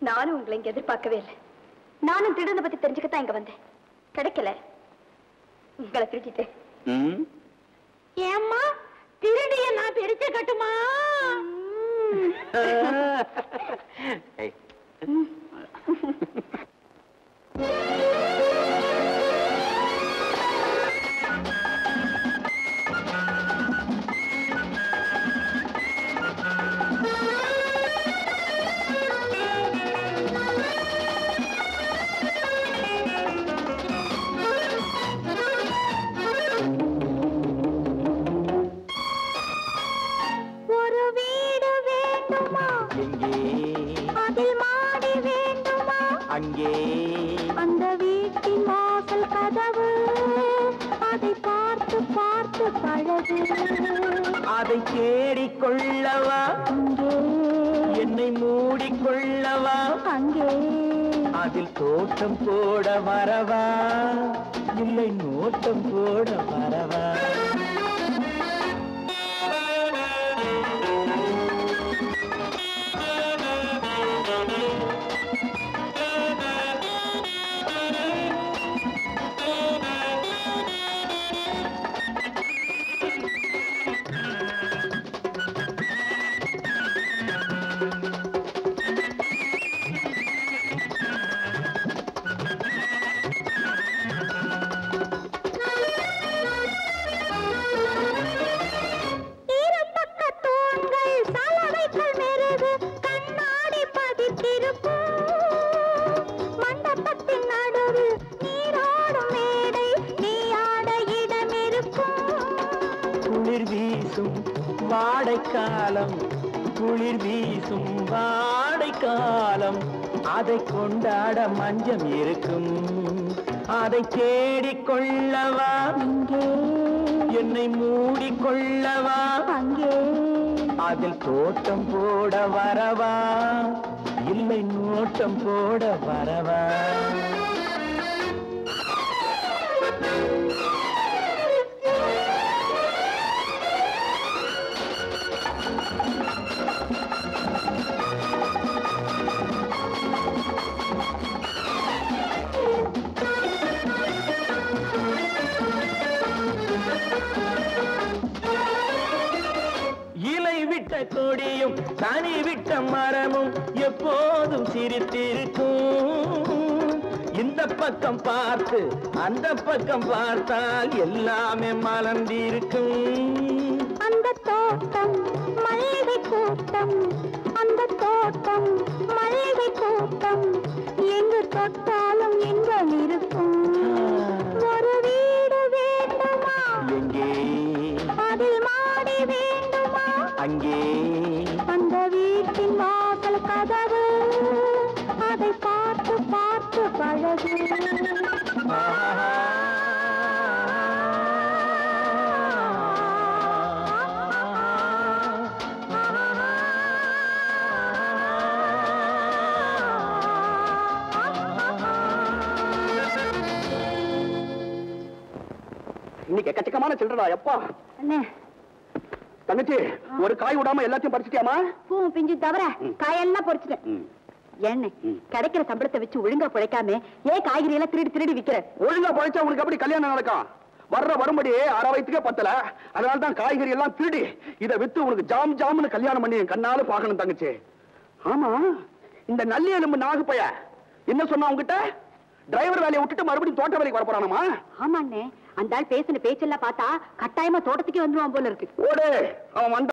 நானும் உங்களை இங்க எதிர்பார்க்கவே இல்லை நானும் திருடனை பத்தி தெரிஞ்சுக்கத்தான் இங்க வந்தேன் கிடைக்கல உங்களை திருட்டிட்டேன் ம் ஏம்மா திருடிய நான் பிரிச்சு கட்டுமா ஏய், ஒரு வீடு வேண்டுமா எங்கே அதில் மாடி வேண்டுமா அங்கே அந்த வீட்டின் வாசல் கதவு அதை பார்த்து பார்த்து பழகு அதை தேடிக்கொள்ளவா அங்கே என்னை மூடிக்கொள்ளவா அங்கே அதில் தோட்டம் போட வரவா இல்லை நோட்டம் போட வரவா இருபக்க தூண்கள் சலவைகள் மெருகு கண்ணாடி பதித்திருக்கும் மண்டபத்தின் நடுவில் நீராடும் மேடை நீயாட இடம் இருக்கும் குளிர் வீசும் வாடைக்காலம் குளிர் வீசும் வாடைக்காலம் அதை கொண்டாட மஞ்சம் இருக்கும் அதை தேடிக்கொள்ளவா இங்கே என்னை மூடிக்கொள்ளவா அங்கே அதில் தோட்டம் போட வரவா இல்லை நோட்டம் போட வரவா இலை விட்ட கொடியும் தனி விட்ட மரமும் எப்போதும் சிரித்திருக்கும் இந்த பக்கம் பார்த்து அந்த பக்கம் பார்த்தால் எல்லாமே மலர்ந்திருக்கும் அந்த தோட்டம் மல்லிகை கூட்டம் அந்த தோட்டம் மல்லிகை கூட்டம் எங்கு தொட்டாலும் இன்பம் இருக்கும் ஒரு வீடு வேண்டுமா எங்கே அதில் மாடி வேண்டுமா அங்கே அந்த வீட்டின் வாசல் கதவு அதை பார்த்து பார்த்து பழகு இன்னைக்கு எக்கச்சக்கமான சில்லறா எப்பா அண்ணே தங்கச்சி ஒரு காய் விடாம எல்லாத்தையும் பறிச்சிட்டியாமா பூவும் பிஞ்சு தவிர காயெல்லாம் பொறிச்சிட்டேன் என்ன ம். கிடைக்கிற சம்பளத்தை வச்சு ஒழுங்கா பிழைக்காம ஏன் காய்கறி எல்லாம் திருடி திருடி விக்கிற ஒழுங்கா பழைச்சா உனக்கு எப்படி கல்யாணம் நடக்கும் வர்ற வரும்படி அரை வயிற்றுக்கே பத்தல அதனால தான் காய்கறி எல்லாம் திருடி இதை வித்து உனக்கு ஜாம் ஜாம்னு கல்யாணம் பண்ணி என் கண்ணால பாக்கணும் தங்கச்சி ஆமா இந்த நல்லி எலும்பு நாகு பைய என்ன சொன்னா உங்ககிட்ட டிரைவர் வேலையை விட்டுட்டு மறுபடியும் தோட்ட வேலைக்கு வர போறானாமா ஆமாண்ணே அந்த ஆள் பேசின பேச்செல்லாம் பார்த்தா கட்டாயமா தோட்டத்துக்கே வந்துருவான் போல இருக்கு ஓடு அவன் வந்த